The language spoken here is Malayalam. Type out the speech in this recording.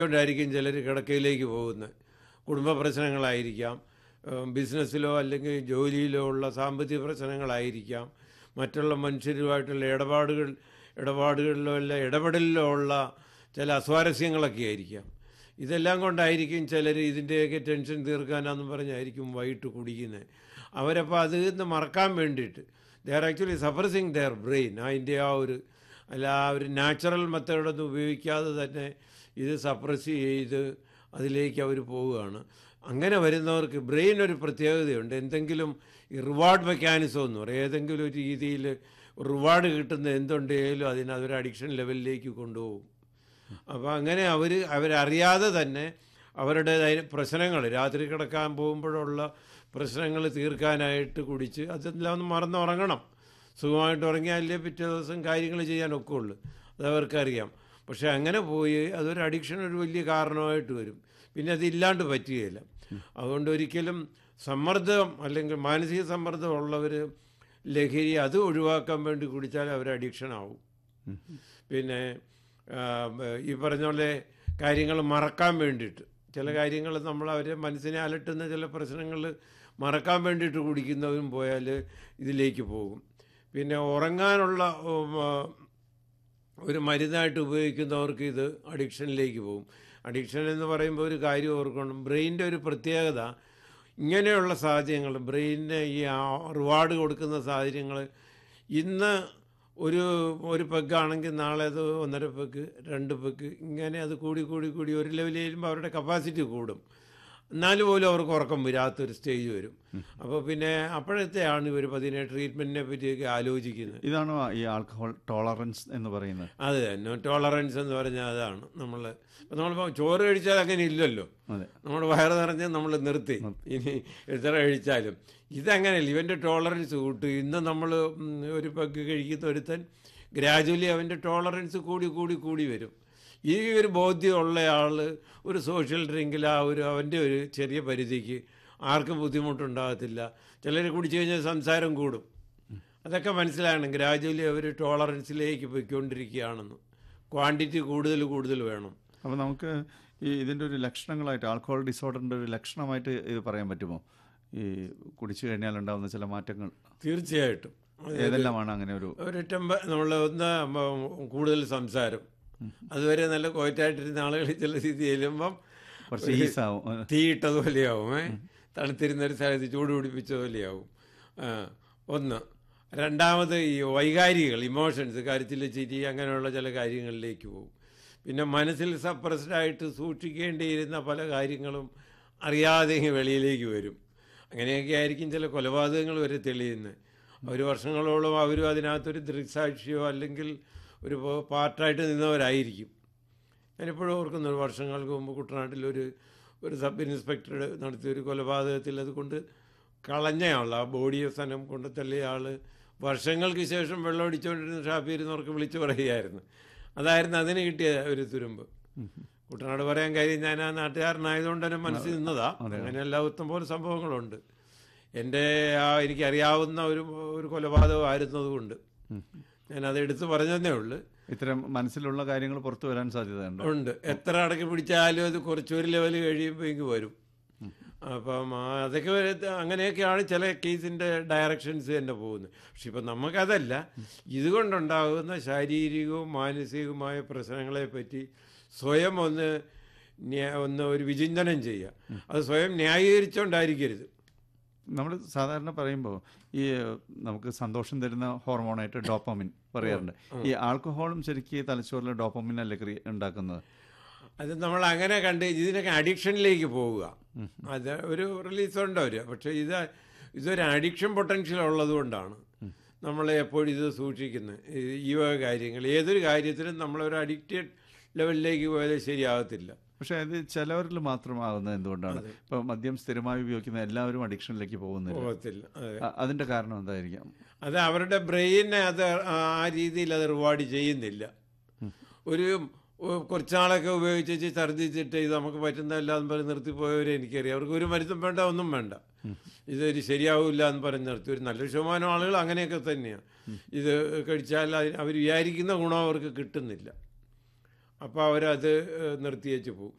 കൊണ്ടായിരിക്കും ചിലർ കിടക്കയിലേക്ക് പോകുന്നത് കുടുംബ പ്രശ്നങ്ങളായിരിക്കാം ഏഹ് ബിസിനസ്സിലോ അല്ലെങ്കിൽ ജോലിയിലോ ഉള്ള സാമ്പത്തിക പ്രശ്നങ്ങളായിരിക്കാം മറ്റുള്ള മനുഷ്യരുമായിട്ടുള്ള ഇടപാടുകൾ ഇടപാടുകളിലോ അല്ല ഇടപെടലിലോ ഉള്ള ചില അസ്വാരസ്യങ്ങളൊക്കെ ആയിരിക്കാം ഇതെല്ലാം കൊണ്ടായിരിക്കും ചിലർ ഇതിൻ്റെയൊക്കെ ടെൻഷൻ തീർക്കാനാന്ന് പറഞ്ഞായിരിക്കും വൈകിട്ട് കുടിക്കുന്നത് അവരപ്പോൾ അതിൽ നിന്ന് മറക്കാൻ വേണ്ടിയിട്ട് they are actually suffering their brain അതിൻ്റെ ആ ഒരു അല്ല ആ ഒരു നാച്ചുറൽ മെത്തേഡൊന്നും ഉപയോഗിക്കാതെ തന്നെ ഇത് സപ്രസ് ചെയ്ത് അതിലേക്ക് അവർ പോവുകയാണ് അങ്ങനെ വരുന്നവർക്ക് ബ്രെയിൻ ഒരു പ്രത്യേകതയുണ്ട് എന്തെങ്കിലും ഈ റിവാർഡ് മെക്കാനിസം എന്ന് പറയും ഏതെങ്കിലും ഒരു രീതിയിൽ റിവാർഡ് കിട്ടുന്ന എന്തുണ്ടെങ്കിലും അതിന് അതൊരു അഡിക്ഷൻ ലെവലിലേക്ക് കൊണ്ടുപോകും അപ്പോൾ അങ്ങനെ അവർ അവരറിയാതെ തന്നെ അവരുടേതായ പ്രശ്നങ്ങൾ രാത്രി കിടക്കാൻ പോകുമ്പോഴുള്ള പ്രശ്നങ്ങൾ തീർക്കാനായിട്ട് കുടിച്ച് അതെല്ലാം ഒന്ന് മറന്നുറങ്ങണം സുഖമായിട്ട് ഉറങ്ങിയാലേ പിറ്റേ ദിവസം കാര്യങ്ങൾ ചെയ്യാനൊക്കെ ഉള്ളൂ അതവർക്കറിയാം പക്ഷെ അങ്ങനെ പോയി അതൊരു അഡിക്ഷൻ ഒരു വലിയ കാരണമായിട്ട് വരും പിന്നെ അതില്ലാണ്ട് പറ്റുകയില്ല അതുകൊണ്ട് ഒരിക്കലും സമ്മർദ്ദം അല്ലെങ്കിൽ മാനസിക സമ്മർദ്ദം ഉള്ളവർ ലഹരി അത് ഒഴിവാക്കാൻ വേണ്ടി കുടിച്ചാൽ അവർ അഡിക്ഷൻ ആവും പിന്നെ ആ, ഈ പറഞ്ഞ പോലെ കാര്യങ്ങൾ മറക്കാൻ വേണ്ടിയിട്ട് ചില കാര്യങ്ങൾ നമ്മൾ അവരെ മനസ്സിനെ അലട്ടുന്ന ചില പ്രശ്നങ്ങൾ മറക്കാൻ വേണ്ടിയിട്ട് കുടിക്കുന്നവരും പോയാൽ ഇതിലേക്ക് പോകും പിന്നെ ഉറങ്ങാനുള്ള ഉം, ആ, ഒരു മരുന്നായിട്ട് ഉപയോഗിക്കുന്നവർക്ക് ഇത് അഡിക്ഷനിലേക്ക് പോകും അഡിക്ഷൻ എന്ന് പറയുമ്പോൾ ഒരു കാര്യം ഓർക്കണം ബ്രെയിനിൻ്റെ ഒരു പ്രത്യേകത ഇങ്ങനെയുള്ള സാഹചര്യങ്ങൾ ബ്രെയിനിന് ഈ റിവാർഡ് കൊടുക്കുന്ന സാഹചര്യങ്ങൾ ഇന്ന് ഒരു ഒരു പെഗ്ഗാണെങ്കിൽ നാളെ അത് ഒന്നര പെഗ് രണ്ട് പെഗ് ഇങ്ങനെ അത് കൂടി കൂടി കൂടി ഒരു ലെവലിൽ ചെയ്യുമ്പോൾ അവരുടെ കപ്പാസിറ്റി കൂടും എന്നാലും പോലും അവർക്ക് ഉറക്കം വരാത്തൊരു സ്റ്റേജ് വരും അപ്പോൾ പിന്നെ അപ്പോഴത്തെയാണ് ഇവർ പതിനെ ട്രീറ്റ്മെൻറ്റിനെ പറ്റിയൊക്കെ ആലോചിക്കുന്നത് ഇതാണോ ഈ ആൽക്കഹോൾ ടോളറൻസ് എന്ന് പറയുന്നത് അത് തന്നെ ടോളറൻസ് എന്ന് പറഞ്ഞാൽ അതാണ് നമ്മൾ ഇപ്പം നമ്മളിപ്പോൾ ചോറ് കഴിച്ചാൽ അങ്ങനെ ഇല്ലല്ലോ അതെ നമ്മുടെ വയറ് നിറഞ്ഞ് നമ്മൾ നിർത്തി ഇനി എത്ര കഴിച്ചാലും ഇതങ്ങനെയല്ല ഇവൻ്റെ ടോളറൻസ് കൂട്ടും ഇന്ന് നമ്മൾ ഒരു പഗ് കഴിക്കുന്ന ഒരുത്തൻ ഗ്രാജുവലി അവൻ്റെ ടോളറൻസ് കൂടി കൂടി കൂടി വരും ഈ ഒരു ബോധ്യമുള്ള ആൾ ഒരു സോഷ്യൽ ഡ്രിങ്കിൽ ആ ഒരു അവൻ്റെ ഒരു ചെറിയ പരിധിക്ക് ആർക്കും ബുദ്ധിമുട്ടുണ്ടാകത്തില്ല ചിലർ കുടിച്ചു കഴിഞ്ഞാൽ സംസാരം കൂടും അതൊക്കെ മനസ്സിലാകണം ഗ്രാജുവലി അവർ ടോളറൻസിലേക്ക് പോയിക്കൊണ്ടിരിക്കുകയാണെന്ന് ക്വാണ്ടിറ്റി കൂടുതൽ കൂടുതൽ വേണം അപ്പോൾ നമുക്ക് ഈ ഇതിൻ്റെ ഒരു ലക്ഷണങ്ങളായിട്ട് ആൽക്കഹോൾ ഡിസോർഡറിൻ്റെ ഒരു ലക്ഷണമായിട്ട് ഇത് പറയാൻ പറ്റുമോ ഈ കുടിച്ചു കഴിഞ്ഞാൽ ഉണ്ടാകുന്ന ചില മാറ്റങ്ങൾ തീർച്ചയായിട്ടും ഏതെല്ലാമാണ് അങ്ങനെ ഒരു ഒരു ടെമ്പ നമ്മൾ ഒന്ന് മ- കൂടുതൽ സംസാരം അതുവരെ നല്ല കോയറ്റായിട്ടിരുന്ന ആളുകൾ ചില സ്ഥിതി ചെല്ലുമ്പം കുറച്ച് ഈസാവും തീയിട്ടതുപോലെയാവും ഏ തണുത്തിരുന്ന ഒരു സ്ഥലത്ത് ചൂട് പിടിപ്പിച്ച പോലെയാവും ആ, ഒന്ന് രണ്ടാമത് ഈ വൈകാരികൾ ഇമോഷൻസ് കരുത്തിൽ ചിരി അങ്ങനെയുള്ള ചില കാര്യങ്ങളിലേക്ക് പോകും പിന്നെ മനസ്സിൽ സപ്രസ്ഡ് ആയിട്ട് സൂക്ഷിക്കേണ്ടിയിരുന്ന പല കാര്യങ്ങളും അറിയാതെ ഇങ്ങ് വെളിയിലേക്ക് വരും അങ്ങനെയൊക്കെ ആയിരിക്കും ചില കൊലപാതകങ്ങൾ വരെ തെളിയുന്നത് ഒരു വർഷങ്ങളോളം അവരും അതിനകത്തൊരു ദൃക്സാക്ഷിയോ അല്ലെങ്കിൽ ഒരു പ- പാർട്ടായിട്ട് നിന്നവരായിരിക്കും ഞാനിപ്പോഴും ഓർക്കുന്നു ഒരു വർഷങ്ങൾക്ക് മുമ്പ് കുട്ടനാട്ടിൽ ഒരു ഒരു സബ് ഇൻസ്പെക്ടർ നടത്തിയ ഒരു കൊലപാതകത്തിൽ അത് കൊണ്ട് കളഞ്ഞയാൾ ആ ബോഡിയെ സ്ഥലം കൊണ്ട് തള്ളിയ ആൾ വർഷങ്ങൾക്ക് ശേഷം വെള്ളം അടിച്ചുകൊണ്ടിരുന്ന ഷാപ്പിൽ ഇരുന്നവർക്ക് വിളിച്ചു പറയുകയായിരുന്നു അതായിരുന്നു അതിന് കിട്ടിയ ഒരു തുരുമ്പ് കുട്ടനാട് പറയാൻ കാര്യം ഞാൻ ആ നാട്ടുകാരനായതുകൊണ്ട് തന്നെ മനസ്സിൽ നിന്നതാ അങ്ങനെ എല്ലാ പോലെ സംഭവങ്ങളുണ്ട് എൻ്റെ ആ എനിക്കറിയാവുന്ന ഒരു ഒരു കൊലപാതകമായിരുന്നതുകൊണ്ട് ഞാനത് എടുത്തു പറഞ്ഞതേ ഉള്ളൂ ഇത്തരം മനസ്സിലുള്ള കാര്യങ്ങൾ പുറത്തു വരാൻ സാധ്യതയുണ്ട് ഉണ്ട് എത്ര അടക്കി പിടിച്ചാലും അത് കുറച്ചൊരു ലെവൽ കഴിയുമ്പോൾ ഇങ്ങ് വരും അപ്പം ആ അതൊക്കെ വരെ- അങ്ങനെയൊക്കെയാണ് ചില കേസിൻ്റെ ഡയറക്ഷൻസ് തന്നെ പോകുന്നത് പക്ഷെ ഇപ്പം നമുക്കതല്ല ഇതുകൊണ്ടുണ്ടാകുന്ന ശാരീരികവും മാനസികവുമായ പ്രശ്നങ്ങളെ പറ്റി സ്വയം ഒന്ന് ന്യാ- ഒന്ന് ഒരു വിചിന്തനം ചെയ്യുക അത് സ്വയം ന്യായീകരിച്ചുകൊണ്ടായിരിക്കരുത് നമ്മൾ സാധാരണ പറയുമ്പോൾ ഈ നമുക്ക് സന്തോഷം തരുന്ന ഹോർമോണായിട്ട് ഡോപ്പമിൻ പറയാറുണ്ട് ഈ ആൽക്കഹോളും ശരിക്കും തലച്ചോറിൽ ഡോപ്പമിൻ അല്ലേ ക്രിയ ഉണ്ടാക്കുന്നത് അത് നമ്മൾ അങ്ങനെ കണ്ട് ഇതിനൊക്കെ അഡിക്ഷനിലേക്ക് പോവുക അത് ഒരു റിലീസ് ഉണ്ട് അവർ പക്ഷേ ഇത് ഇതൊരു അഡിക്ഷൻ പൊട്ടൻഷ്യൽ ഉള്ളത് കൊണ്ടാണ് നമ്മൾ എപ്പോഴും ഇത് സൂക്ഷിക്കുന്നത് ഈ- ഈ വക കാര്യങ്ങൾ ഏതൊരു കാര്യത്തിനും നമ്മളൊരു അഡിക്റ്റഡ് ലെവലിലേക്ക് പോയാൽ ശരിയാകത്തില്ല പക്ഷെ അത് ചിലവരിൽ മാത്രമാകുന്നത് എന്തുകൊണ്ടാണ് ഇപ്പൊ മദ്യം സ്ഥിരമായി ഉപയോഗിക്കുന്ന എല്ലാവരും അഡിക്ഷനിലേക്ക് പോകുന്നില്ല പോകത്തില്ല അതെ അ- അതിന്റെ കാരണം എന്തായിരിക്കാം അത് അവരുടെ ബ്രെയിനെ അത് ആ രീതിയിൽ അത് റിവാർഡ് ചെയ്യുന്നില്ല ഒരു ഒ- കുറച്ചാളൊക്കെ ഉപയോഗിച്ച് ഛർദ്ദിച്ചിട്ട് ഇത് നമുക്ക് പറ്റുന്നതല്ല എന്ന് പറഞ്ഞ് നിർത്തിപ്പോയവരെ എനിക്കറിയാം അവർക്ക് ഒരു മരുന്നും വേണ്ട ഒന്നും വേണ്ട ഇതൊരു ശരിയാവില്ല എന്ന് പറഞ്ഞ് നിർത്തി ഒരു നല്ലൊരു ശതമാനം ആളുകൾ അങ്ങനെയൊക്കെ തന്നെയാണ് ഇത് കഴിച്ചാൽ അവർ വിചാരിക്കുന്ന ഗുണം അവർക്ക് കിട്ടുന്നില്ല അപ്പോൾ അവരത് നിർത്തിയേച്ച് പോകും